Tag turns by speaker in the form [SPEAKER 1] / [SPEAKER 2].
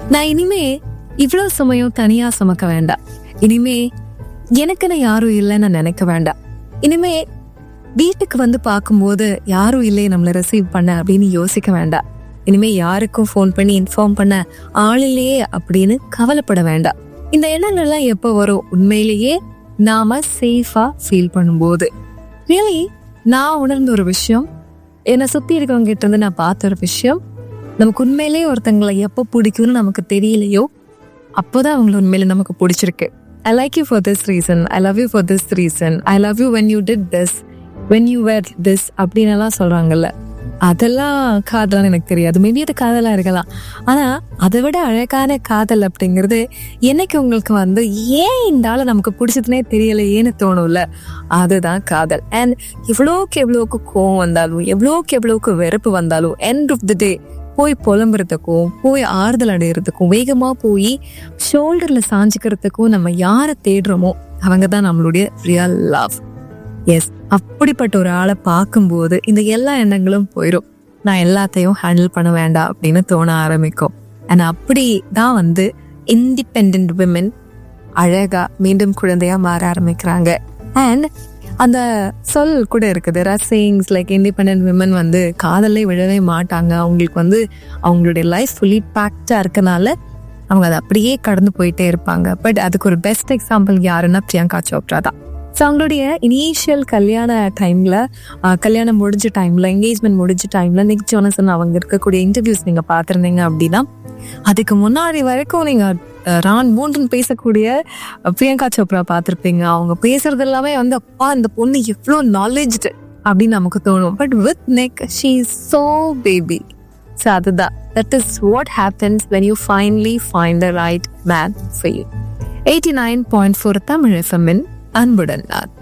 [SPEAKER 1] நான் இனிமே இவ்வளவு சமயம் தனியா சுமக்க வேண்டாம் இனிமே எனக்குன்னு யாரும் இல்லைன்னு நினைக்க வேண்டாம் இனிமே வீட்டுக்கு வந்து பார்க்கும்போது யாரும் இல்லையே நம்மளை ரிசீவ் பண்ண அப்படின்னு யோசிக்க வேண்டாம் இனிமே யாருக்கும் ஃபோன் பண்ணி இன்ஃபார்ம் பண்ண ஆள் இல்லையே அப்படின்னு கவலைப்பட வேண்டாம் இந்த எண்ணங்கள்லாம் எப்போ வரும் உண்மையிலேயே நாம சேஃபா ஃபீல் பண்ணும்போது ரியலி நான் உணர்ந்த ஒரு விஷயம் என்னை சுத்தி இருக்கவங்க கிட்ட இருந்து நான் பார்த்த ஒரு விஷயம் நமக்கு உண்மையிலேயே ஒருத்தங்களை எப்போ பிடிக்கும்னு நமக்கு தெரியலையோ அப்போதான் அவங்கள உண்மையில நமக்கு பிடிச்சிருக்கு I like you for this reason I love you for this reason I love you when you did this when you wear this அப்படின்னு எல்லாம் சொல்றாங்கல்ல அதெல்லாம் காதலான்னு எனக்கு தெரியாது மேபி அது காதலா இருக்கலாம் ஆனா அதை விட அழகான காதல் அப்படிங்கிறது என்னைக்கு உங்களுக்கு வந்து ஏன் இந்த ஆளை நமக்கு பிடிச்சதுனே தெரியலையேன்னு தோணும்ல அதுதான் காதல் அண்ட் எவ்வளோக்கு எவ்வளோக்கு கோவம் வந்தாலும் எவ்வளோக்கு எவ்வளோக்கு வெறுப்பு வந்தாலும் எண்ட் ஆஃப் த டே போய் புலம்புறதுக்கும் போய் ஆறுதல் அடையிறதுக்கும் வேகமா போய் ஷோல்டர்ல சாஞ்சிக்கிறதுக்கும் நம்ம யாரை தேடுறோமோ அவங்க தான் நம்மளுடைய ரியல் லவ் எஸ் அப்படிப்பட்ட ஒரு ஆளை பார்க்கும்போது இந்த எல்லா எண்ணங்களும் போயிடும் நான் எல்லாத்தையும் ஹேண்டில் பண்ண வேண்டாம் அப்படின்னு தோண ஆரம்பிக்கும் அண்ட் அப்படி தான் வந்து இண்டிபெண்ட் விமன் அழகா மீண்டும் குழந்தையா மாற ஆரம்பிக்கிறாங்க அண்ட் அந்த சொல் கூட இருக்குது ரசிங்ஸ் லைக் இண்டிபெண்ட் விமன் வந்து காதலே விழவே மாட்டாங்க அவங்களுக்கு வந்து அவங்களுடைய லைஃப் ஃபுல்லி பேக்டா இருக்கனால அவங்க அதை அப்படியே கடந்து போயிட்டே இருப்பாங்க பட் அதுக்கு ஒரு பெஸ்ட் எக்ஸாம்பிள் யாருன்னா பிரியங்கா சோப்ரா தான் ஸோ அவங்களுடைய இனிஷியல் கல்யாண டைம்ல கல்யாணம் முடிஞ்ச டைம்ல என்கேஜ்மெண்ட் முடிஞ்ச டைம்ல நிக் ஜோனசன் அவங்க இருக்கக்கூடிய இன்டர்வியூஸ் நீங்க பார்த்துருந்தீங்க அப்படின்னா அதுக்கு முன்னாடி வரைக்கும் நீங்க அஹ், ரான் மூன்றுன்னு பேசக்கூடிய அஹ், பிரியங்கா சோப்ரா பார்த்துருப்பீங்க அவங்க பேசுறது எல்லாமே வந்து அப்பா இந்த பொண்ணு எவ்வளோ நாலேஜ்டு அப்படின்னு நமக்கு தோணும் but with neck she so baby so அதுதான் that is what happens when you finally find the right man for you eighty nine point four Tamil எஃப்எம்மின் அன்புடன் நான்